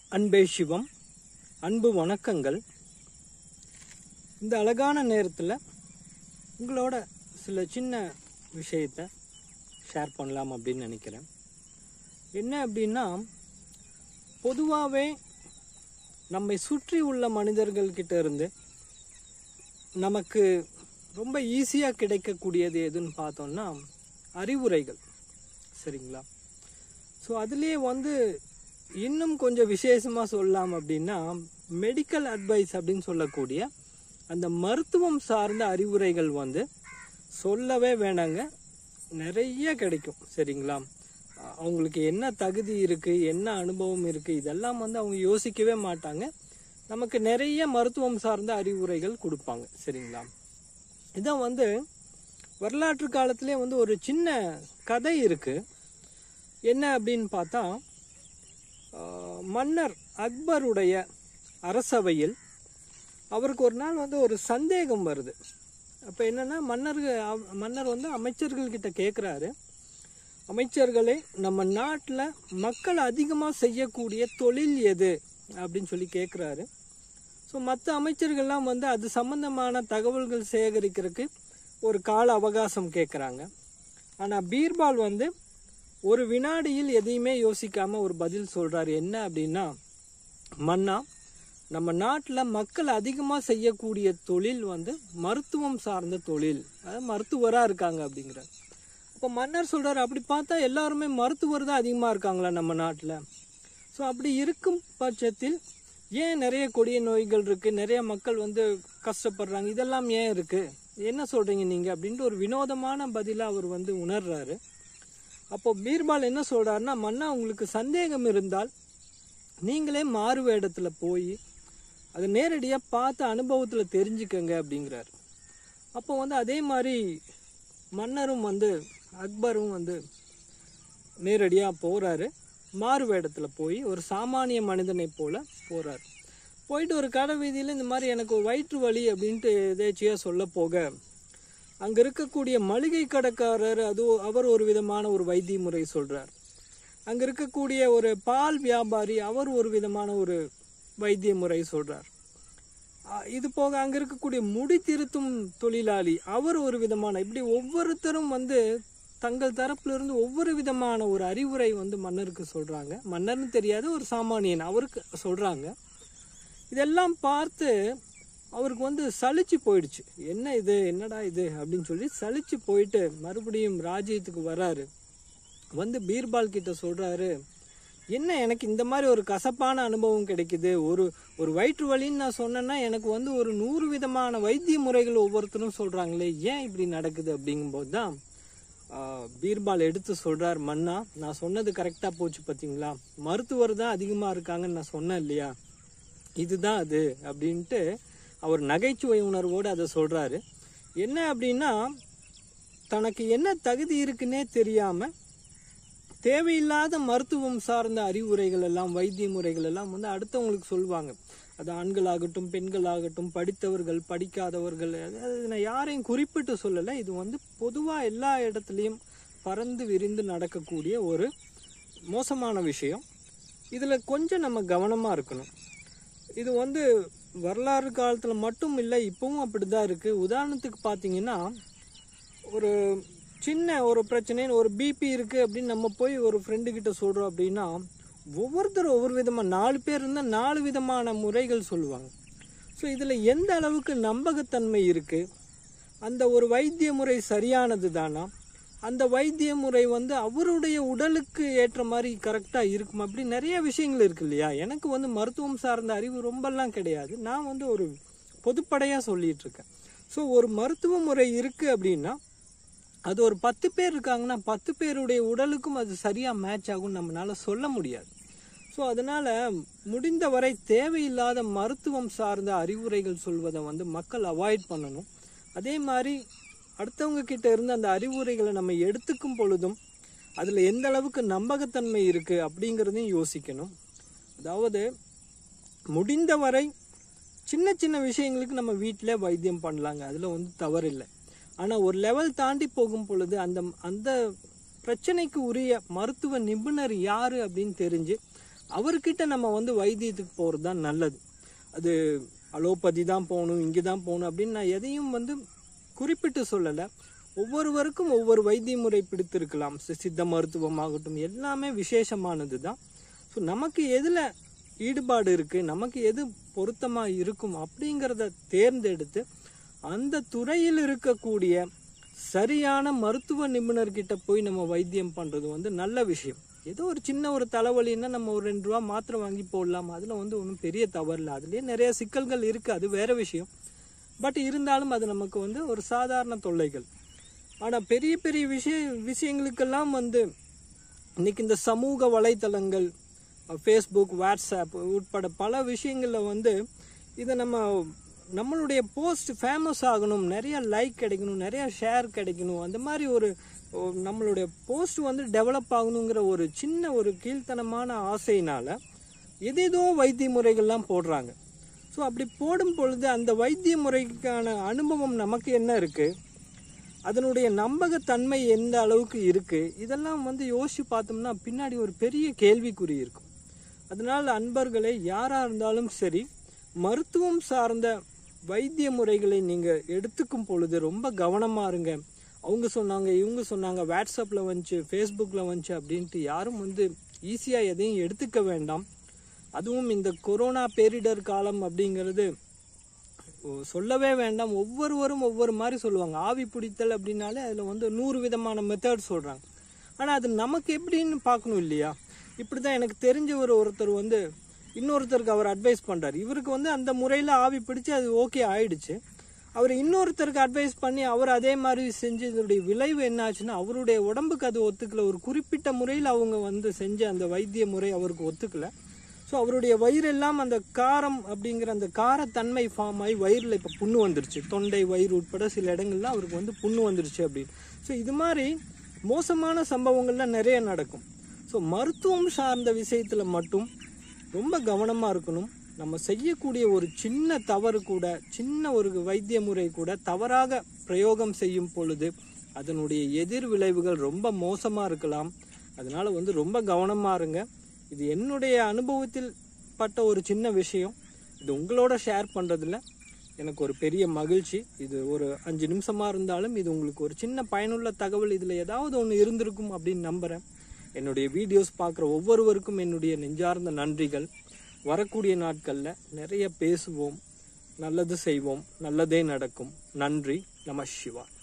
அன்பே சிவம் அன்பு வணக்கங்கள் இந்த அழகான நேரத்தில் உங்களோட சில சின்ன விஷயத்தை ஷேர் பண்ணலாம் அப்படின்னு நினைக்கிறேன் என்ன அப்படின்னா பொதுவாகவே நம்மை சுற்றி உள்ள மனிதர்கள்கிட்ட இருந்து நமக்கு ரொம்ப ஈஸியாக கிடைக்கக்கூடியது எதுன்னு பார்த்தோம்னா அறிவுரைகள் சரிங்களா ஸோ அதுலேயே வந்து இன்னும் கொஞ்சம் விசேஷமாக சொல்லலாம் அப்படின்னா மெடிக்கல் அட்வைஸ் அப்படின்னு சொல்லக்கூடிய அந்த மருத்துவம் சார்ந்த அறிவுரைகள் வந்து சொல்லவே வேணாங்க நிறைய கிடைக்கும் சரிங்களா அஹ் அவங்களுக்கு என்ன தகுதி இருக்குது என்ன அனுபவம் இருக்குது இதெல்லாம் வந்து அவங்க யோசிக்கவே மாட்டாங்க நமக்கு நிறைய மருத்துவம் சார்ந்த அறிவுரைகள் கொடுப்பாங்க சரிங்களா இதான் வந்து வரலாற்று காலத்திலே வந்து ஒரு சின்ன கதை இருக்குது என்ன அப்படின்னு பார்த்தா ஆஹ், மன்னர் அக்பருடைய அரசவையில் அவருக்கு ஒரு நாள் வந்து ஒரு சந்தேகம் வருது அப்போ என்னன்னா மன்னர்கள் அவ- மன்னர் வந்து அமைச்சர்கள்கிட்ட கேட்குறாரு அமைச்சர்களே நம்ம நாட்டில் மக்கள் அதிகமாக செய்யக்கூடிய தொழில் எது அப்படின்னு சொல்லி கேட்குறாரு ஸோ மற்ற அமைச்சர்கள்லாம் வந்து அது சம்பந்தமான தகவல்கள் சேகரிக்கிறதுக்கு ஒரு கால அவகாசம் கேட்குறாங்க ஆனால் பீர்பால் வந்து ஒரு வினாடியில் எதையுமே யோசிக்காம ஒரு பதில் சொல்றாரு என்ன அப்படின்னா மன்னா நம்ம நாட்டில் மக்கள் அதிகமாக செய்யக்கூடிய தொழில் வந்து மருத்துவம் சார்ந்த தொழில் அதாவது மருத்துவராக இருக்காங்க அப்படிங்கிறார் அப்போ மன்னர் சொல்றாரு அப்படி பார்த்தா எல்லாருமே மருத்துவர் தான் அதிகமாக இருக்காங்களா நம்ம நாட்டில் ஸோ அப்படி இருக்கும் பட்சத்தில் ஏன் நிறைய கொடிய நோய்கள் இருக்கு நிறைய மக்கள் வந்து கஷ்டப்படுறாங்க இதெல்லாம் ஏன் இருக்கு என்ன சொல்றீங்க நீங்க அப்படின்ட்டு ஒரு வினோதமான பதிலா அவர் வந்து உணர்றாரு அப்போ பீர்பால் என்ன சொல்றாருன்னா மன்னா உங்களுக்கு சந்தேகம் இருந்தால் நீங்களே மாறு வேடத்துல போய் அதை நேரடியாக பார்த்து அனுபவத்தில் தெரிஞ்சுக்கங்க அப்படிங்கிறாரு அப்போ வந்து அதே மாதிரி மன்னரும் வந்து அக்பரும் வந்து நேரடியாக போகிறாரு மாறு வேடத்தில் போய் ஒரு சாமானிய மனிதனை போல போகிறார் போயிட்டு ஒரு கடை வீதியில் இந்த மாதிரி எனக்கு ஒரு வயிற்று வலி அப்படின்ட்டு எதேச்சியாக சொல்ல போக அங்கே இருக்கக்கூடிய மளிகை கடைக்காரர் அது அவர் ஒரு விதமான ஒரு வைத்திய முறை சொல்கிறார் அங்கே இருக்கக்கூடிய ஒரு பால் வியாபாரி அவர் ஒரு விதமான ஒரு வைத்திய முறை சொல்கிறார் இது போக அங்கே இருக்கக்கூடிய முடி திருத்தும் தொழிலாளி அவர் ஒரு விதமான இப்படி ஒவ்வொருத்தரும் வந்து தங்கள் தரப்புல இருந்து ஒவ்வொரு விதமான ஒரு அறிவுரை வந்து மன்னருக்கு சொல்றாங்க மன்னர்னு தெரியாது ஒரு சாமானியன் அவருக்கு சொல்றாங்க இதெல்லாம் பார்த்து அவருக்கு வந்து சலிச்சு போயிடுச்சு என்ன இது என்னடா இது அப்படின்னு சொல்லி சலிச்சு போயிட்டு மறுபடியும் ராஜ்யத்துக்கு வராரு வந்து பீர்பால் கிட்ட சொல்றாரு என்ன எனக்கு இந்த மாதிரி ஒரு கசப்பான அனுபவம் கிடைக்குது ஒரு ஒரு வயிற்று வலின்னு நான் சொன்னேன்னா எனக்கு வந்து ஒரு நூறு விதமான வைத்திய முறைகள் ஒவ்வொருத்தரும் சொல்றாங்களே ஏன் இப்படி நடக்குது அப்படிங்கும்போது தான் ஆஹ், பீர்பால் எடுத்து சொல்றார் மன்னா நான் சொன்னது கரெக்டா போச்சு பாத்தீங்களா மருத்துவர் தான் அதிகமா இருக்காங்கன்னு நான் சொன்னேன் இல்லையா இதுதான் அது அப்படின்ட்டு அவர் நகைச்சுவை உணர்வோடு அதை சொல்றாரு என்ன அப்படின்னா தனக்கு என்ன தகுதி இருக்குன்னே தெரியாம தேவையில்லாத மருத்துவம் சார்ந்த அறிவுரைகள் எல்லாம் வைத்திய முறைகள் எல்லாம் வந்து அடுத்தவங்களுக்கு சொல்லுவாங்க அது ஆண்களாகட்டும் பெண்களாகட்டும் படித்தவர்கள் படிக்காதவர்கள் அதாவது நான் யாரையும் குறிப்பிட்டு சொல்லலை இது வந்து பொதுவாக எல்லா இடத்துலையும் பறந்து விரிந்து நடக்கக்கூடிய ஒரு மோசமான விஷயம் இதில் கொஞ்சம் நம்ம கவனமாக இருக்கணும் இது வந்து வரலாறு காலத்தில் மட்டும் இல்லை இப்பவும் அப்படி தான் இருக்குது உதாரணத்துக்கு பார்த்தீங்கன்னா ஒரு சின்ன ஒரு பிரச்சனைன்னு ஒரு பிபி இருக்குது அப்படின்னு நம்ம போய் ஒரு ஃப்ரெண்டு கிட்ட சொல்கிறோம் அப்படின்னா ஒவ்வொருத்தரும் ஒவ்வொரு விதமாக நாலு பேர் இருந்தால் நாலு விதமான முறைகள் சொல்லுவாங்க ஸோ இதில் எந்த அளவுக்கு நம்பகத்தன்மை இருக்குது அந்த ஒரு வைத்திய முறை சரியானது தானா அந்த வைத்திய முறை வந்து அவருடைய உடலுக்கு ஏற்ற மாதிரி கரெக்டாக இருக்குமா அப்படி நிறைய விஷயங்கள் இருக்கு இல்லையா எனக்கு வந்து மருத்துவம் சார்ந்த அறிவு ரொம்பலாம் கிடையாது நான் வந்து ஒரு பொதுப்படையாக சொல்லிட்டு இருக்கேன் ஸோ ஒரு மருத்துவ முறை இருக்குது அப்படின்னா அது ஒரு பத்து பேர் இருக்காங்கன்னா பத்து பேருடைய உடலுக்கும் அது சரியாக மேட்ச் ஆகும் நம்மளால சொல்ல முடியாது ஸோ அதனால முடிந்தவரை தேவையில்லாத மருத்துவம் சார்ந்த அறிவுரைகள் சொல்வதை வந்து மக்கள் அவாய்ட் பண்ணணும் அதே மாதிரி அடுத்தவங்க கிட்ட இருந்து அந்த அறிவுரைகளை நம்ம எடுத்துக்கும் பொழுதும் அதில் எந்த அளவுக்கு நம்பகத்தன்மை இருக்கு அப்படிங்கிறதையும் யோசிக்கணும் அதாவது முடிந்தவரை சின்ன சின்ன விஷயங்களுக்கு நம்ம வீட்டிலே வைத்தியம் பண்ணலாங்க அதில் வந்து தவறில்லை ஆனால் ஒரு லெவல் தாண்டி போகும் பொழுது அந்த அந்த பிரச்சனைக்கு உரிய மருத்துவ நிபுணர் யாரு அப்படின்னு தெரிஞ்சு அவர்கிட்ட நம்ம வந்து வைத்தியத்துக்கு போகிறது தான் நல்லது அது அலோபதி தான் போகணும் இங்கே தான் போகணும் அப்படின்னு நான் எதையும் வந்து குறிப்பிட்டு சொல்லலை ஒவ்வொருவருக்கும் ஒவ்வொரு வைத்திய முறை பிடித்திருக்கலாம் சி- சித்த மருத்துவமாகட்டும் எல்லாமே விசேஷமானது தான் ஸோ நமக்கு எதில் ஈடுபாடு இருக்குது நமக்கு எது பொருத்தமாக இருக்கும் அப்படிங்கிறத தேர்ந்தெடுத்து அந்த துறையில் இருக்கக்கூடிய சரியான மருத்துவ நிபுணர்கிட்ட போய் நம்ம வைத்தியம் பண்ணுறது வந்து நல்ல விஷயம் ஏதோ ஒரு சின்ன ஒரு தலைவலின்னா நம்ம ஒரு ரெண்டு ரூபா மாத்திரை வாங்கி போடலாம் அதில் வந்து ஒன்றும் பெரிய தவறு இல்லை அதுலேயே நிறைய சிக்கல்கள் இருக்குது அது வேற விஷயம் பட் இருந்தாலும் அது நமக்கு வந்து ஒரு சாதாரண தொல்லைகள் ஆனால் பெரிய பெரிய விஷய விஷயங்களுக்கெல்லாம் வந்து இன்னைக்கு இந்த சமூக வலைத்தளங்கள் ஃபேஸ்புக் வாட்ஸ்அப் உட்பட பல விஷயங்களில் வந்து இதை நம்ம நம்மளுடைய போஸ்ட் ஃபேமஸ் ஆகணும் நிறைய லைக் கிடைக்கணும் நிறைய ஷேர் கிடைக்கணும் அந்த மாதிரி ஒரு ஒரு நம்மளுடைய போஸ்ட் வந்து டெவலப் ஆகணுங்கிற ஒரு சின்ன ஒரு கீழ்த்தனமான ஆசையினால எதேதோ வைத்திய முறைகள்லாம் போடுறாங்க ஸோ அப்படி போடும் பொழுது அந்த வைத்திய முறைக்கான அனுபவம் நமக்கு என்ன இருக்குது அதனுடைய நம்பகத்தன்மை எந்த அளவுக்கு இருக்கு இதெல்லாம் வந்து யோசிச்சு பார்த்தோம்னா பின்னாடி ஒரு பெரிய கேள்விக்குறி இருக்கும் அதனால் அன்பர்களே யாராக இருந்தாலும் சரி மருத்துவம் சார்ந்த வைத்திய முறைகளை நீங்கள் எடுத்துக்கும் பொழுது ரொம்ப கவனமாக இருங்க அவங்க சொன்னாங்க இவங்க சொன்னாங்க வாட்ஸ்அப்பில் வந்துச்சு ஃபேஸ்புக்கில் வந்துச்சு அப்படின்ட்டு யாரும் வந்து ஈஸியாக எதையும் எடுத்துக்க வேண்டாம் அதுவும் இந்த கொரோனா பேரிடர் காலம் அப்படிங்கிறது ஓ, சொல்லவே வேண்டாம் ஒவ்வொருவரும் ஒவ்வொரு மாதிரி சொல்லுவாங்க ஆவி பிடித்தல் அப்படின்னாலே அதில் வந்து நூறு விதமான மெத்தட் சொல்கிறாங்க ஆனால் அது நமக்கு எப்படின்னு பார்க்கணும் இல்லையா இப்படி தான் எனக்கு தெரிஞ்ச ஒரு ஒருத்தர் வந்து இன்னொருத்தருக்கு அவர் அட்வைஸ் பண்ணுறாரு இவருக்கு வந்து அந்த முறையில் ஆவி பிடிச்சு அது ஓகே ஆயிடுச்சு அவர் இன்னொருத்தருக்கு அட்வைஸ் பண்ணி அவர் அதே மாதிரி செஞ்சு இதனுடைய விளைவு என்ன ஆச்சுன்னா அவருடைய உடம்புக்கு அது ஒத்துக்கல ஒரு குறிப்பிட்ட முறையில் அவங்க வந்து செஞ்ச அந்த வைத்திய முறை அவருக்கு ஒத்துக்கல ஸோ அவருடைய வயிறெல்லாம் அந்த காரம் அப்படிங்கிற அந்த காரத்தன்மை ஃபார்ம் ஆகி வயிறில் இப்போ புண்ணு வந்துருச்சு தொண்டை வயிறு உட்பட சில இடங்கள்ல அவருக்கு வந்து புண்ணு வந்துருச்சு அப்படின்னு ஸோ இது மாதிரி மோசமான சம்பவங்கள்லாம் நிறைய நடக்கும் ஸோ மருத்துவம் சார்ந்த விஷயத்தில் மட்டும் ரொம்ப கவனமாக இருக்கணும் நம்ம செய்யக்கூடிய ஒரு சின்ன தவறு கூட சின்ன ஒரு வைத்திய முறை கூட தவறாக பிரயோகம் செய்யும் பொழுது அதனுடைய எதிர் விளைவுகள் ரொம்ப மோசமாக இருக்கலாம் அதனால வந்து ரொம்ப கவனமாக இருங்க இது என்னுடைய அனுபவத்தில் பட்ட ஒரு சின்ன விஷயம் இது உங்களோட ஷேர் பண்ணுறதுல எனக்கு ஒரு பெரிய மகிழ்ச்சி இது ஒரு அஞ்சு நிமிஷமாக இருந்தாலும் இது உங்களுக்கு ஒரு சின்ன பயனுள்ள தகவல் இதில் ஏதாவது ஒன்று இருந்திருக்கும் அப்படின்னு நம்புகிறேன் என்னுடைய வீடியோஸ் பார்க்குற ஒவ்வொருவருக்கும் என்னுடைய நெஞ்சார்ந்த நன்றிகள் வரக்கூடிய நாட்களில் நிறைய பேசுவோம் நல்லது செய்வோம் நல்லதே நடக்கும் நன்றி நம சிவா